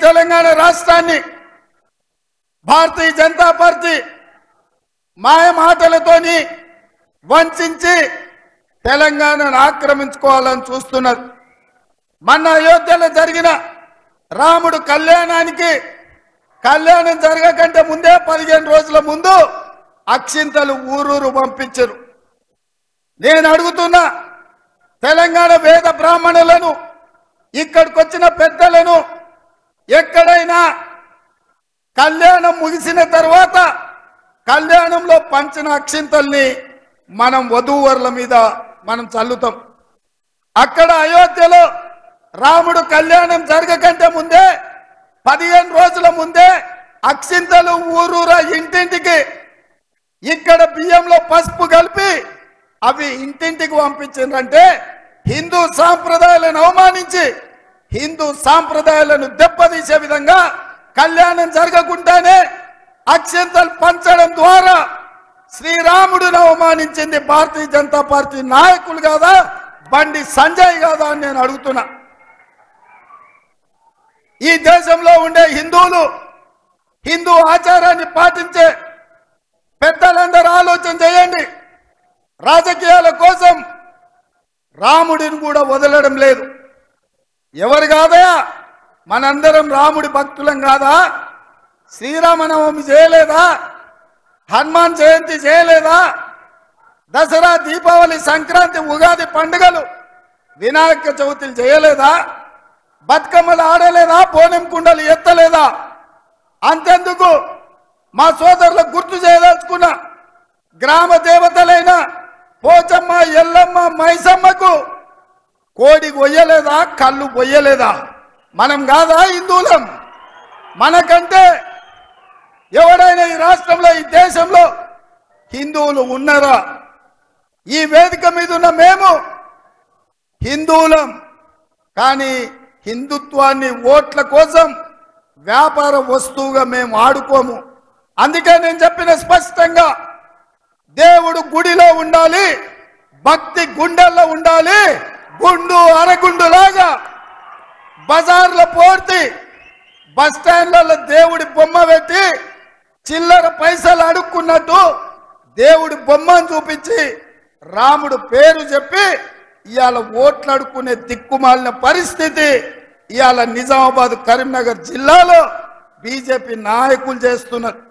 తెలంగాణ రాష్ట్రాన్ని భారతీయ జనతా పార్టీ మాయ మాటలతోని వంచి తెలంగాణను ఆక్రమించుకోవాలని చూస్తున్నారు మొన్న అయోధ్యలో జరిగిన రాముడు కళ్యాణానికి కళ్యాణం జరగకంటే ముందే పదిహేను రోజుల ముందు అక్షింతలు ఊరూరు పంపించరు నేను అడుగుతున్నా తెలంగాణ వేద బ్రాహ్మణులను ఇక్కడికి వచ్చిన పెద్దలను ఎక్కడైనా కళ్యాణం ముగిసిన తర్వాత కళ్యాణంలో పంచిన అక్షింతల్ని మనం వధూవరుల మీద మనం చల్లుతాం అక్కడ అయోధ్యలో రాముడు కళ్యాణం జరగకంటే ముందే పదిహేను రోజుల ముందే అక్షింతలు ఊరూరా ఇంటింటికి ఇక్కడ బియ్యంలో పసుపు కలిపి అవి ఇంటింటికి పంపించిండ్రంటే హిందూ సాంప్రదాయాలను అవమానించి హిందూ సాంప్రదాయాలను దెబ్బతీసే విధంగా కళ్యాణం జరగకుండానే అక్షంతలు పంచడం ద్వారా శ్రీరాముడిని అవమానించింది భారతీయ జనతా పార్టీ నాయకులు కాదా బండి సంజయ్ కాదా అని నేను అడుగుతున్నా ఈ దేశంలో ఉండే హిందువులు హిందూ ఆచారాన్ని పాటించే పెద్దలందరూ ఆలోచన చేయండి రాజకీయాల కోసం రాముడిని కూడా వదలడం లేదు ఎవరు కాదయా మనందరం రాముడి భక్తులం కాదా శ్రీరామనవమి చేయలేదా హనుమాన్ జయంతి చేయలేదా దసరా దీపావళి సంక్రాంతి ఉగాది పండుగలు వినాయక చవితులు చేయలేదా బతుకమ్మలు ఆడలేదా పోనెం కుండలు ఎత్తలేదా అంతెందుకు మా సోదరులకు గుర్తు చేయదలుచుకున్నా గ్రామ దేవతలైన పోచమ్మ ఎల్లమ్మ మైసమ్మకు కోడి కొయ్యలేదా కళ్ళు పొయ్యలేదా మనం కాదా హిందువులం మనకంటే ఎవడైనా ఈ రాష్ట్రంలో ఈ దేశంలో హిందువులు ఉన్నారా ఈ వేదిక మీద ఉన్న మేము హిందువులం కానీ హిందుత్వాన్ని ఓట్ల కోసం వ్యాపార వస్తువుగా మేము ఆడుకోము అందుకే నేను చెప్పిన స్పష్టంగా దేవుడు గుడిలో ఉండాలి భక్తి గుండెల్లో ఉండాలి గుండు అరగుండులాగా బజార్లో పోర్తి బస్ స్టాండ్లలో దేవుడి బొమ్మ పెట్టి చిల్లర పైసలు అడుక్కున్నట్టు దేవుడి బొమ్మను చూపించి రాముడు పేరు చెప్పి ఇవాళ ఓట్లు అడుక్కునే దిక్కుమాలిన పరిస్థితి ఇవాళ నిజామాబాద్ కరీంనగర్ జిల్లాలో బీజేపీ నాయకులు చేస్తున్నారు